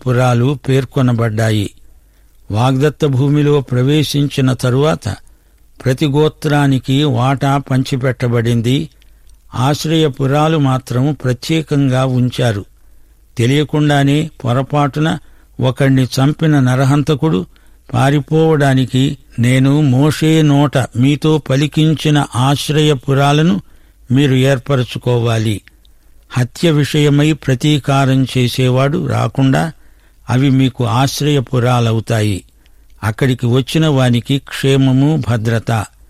పురాలు పేర్కొనబడ్డాయి వాగ్దత్త భూమిలో ప్రవేశించిన తరువాత ప్రతి గోత్రానికి వాటా పంచిపెట్టబడింది ఆశ్రయపురాలు మాత్రం ప్రత్యేకంగా ఉంచారు తెలియకుండానే పొరపాటున ఒకణ్ణి చంపిన నరహంతకుడు పారిపోవడానికి నేను మోషే నోట మీతో పలికించిన ఆశ్రయపురాలను మీరు ఏర్పరచుకోవాలి హత్య విషయమై ప్రతీకారం చేసేవాడు రాకుండా అవి మీకు ఆశ్రయపురాలవుతాయి అక్కడికి వచ్చిన వానికి క్షేమము భద్రత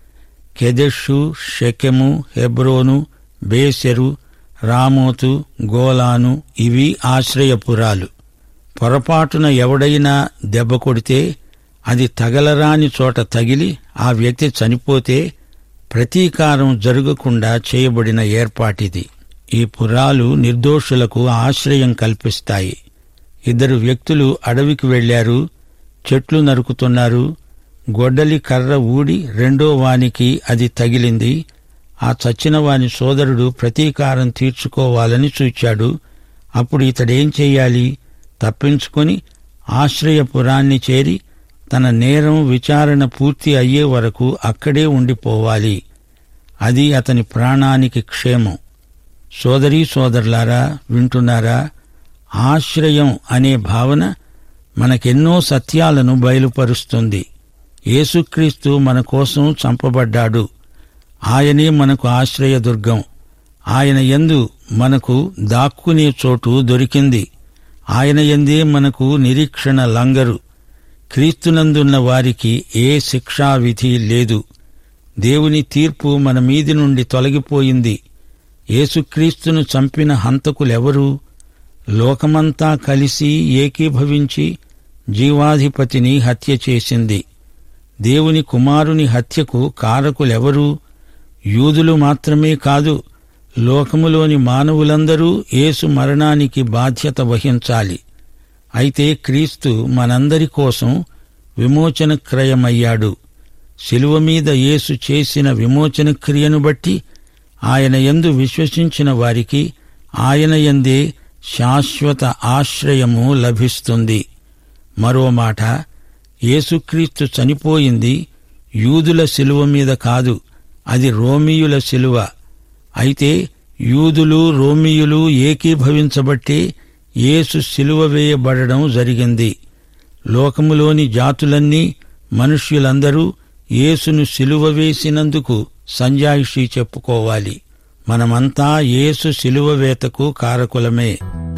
కెదెషు షెకెము హెబ్రోను బేసెరు రామోతు గోలాను ఇవి ఆశ్రయపురాలు పొరపాటున ఎవడైనా దెబ్బ కొడితే అది తగలరాని చోట తగిలి ఆ వ్యక్తి చనిపోతే ప్రతీకారం జరగకుండా చేయబడిన ఏర్పాటిది ఈ పురాలు నిర్దోషులకు ఆశ్రయం కల్పిస్తాయి ఇద్దరు వ్యక్తులు అడవికి వెళ్లారు చెట్లు నరుకుతున్నారు గొడ్డలి కర్ర ఊడి రెండో వానికి అది తగిలింది ఆ చచ్చిన వాని సోదరుడు ప్రతీకారం తీర్చుకోవాలని చూచాడు అప్పుడు ఇతడేం చెయ్యాలి తప్పించుకొని ఆశ్రయపురాన్ని చేరి తన నేరం విచారణ పూర్తి అయ్యే వరకు అక్కడే ఉండిపోవాలి అది అతని ప్రాణానికి క్షేమం సోదరీ సోదరులారా వింటున్నారా ఆశ్రయం అనే భావన మనకెన్నో సత్యాలను బయలుపరుస్తుంది యేసుక్రీస్తు మన కోసం చంపబడ్డాడు ఆయనే మనకు ఆశ్రయదుర్గం ఆయన యందు మనకు దాక్కునే చోటు దొరికింది ఆయన యందే మనకు నిరీక్షణ లంగరు క్రీస్తునందున్న వారికి ఏ శిక్షా విధి లేదు దేవుని తీర్పు మన మీది నుండి తొలగిపోయింది యేసుక్రీస్తును చంపిన హంతకులెవరు లోకమంతా కలిసి ఏకీభవించి జీవాధిపతిని హత్య చేసింది దేవుని కుమారుని హత్యకు కారకులెవరు యూదులు మాత్రమే కాదు లోకములోని మానవులందరూ యేసు మరణానికి బాధ్యత వహించాలి అయితే క్రీస్తు మనందరి కోసం విమోచన క్రయమయ్యాడు శిలువ మీద యేసు చేసిన విమోచన క్రియను బట్టి ఆయన యందు విశ్వసించిన వారికి ఆయన యందే శాశ్వత ఆశ్రయము లభిస్తుంది మరో మాట యేసుక్రీస్తు చనిపోయింది యూదుల శిలువ మీద కాదు అది రోమియుల శిలువ అయితే యూదులు రోమియులు ఏకీభవించబట్టే యేసు శిలువ వేయబడడం జరిగింది లోకములోని జాతులన్నీ మనుష్యులందరూ యేసును శిలువ వేసినందుకు సంజాయిషీ చెప్పుకోవాలి మనమంతా యేసు శిలువ వేతకు కారకులమే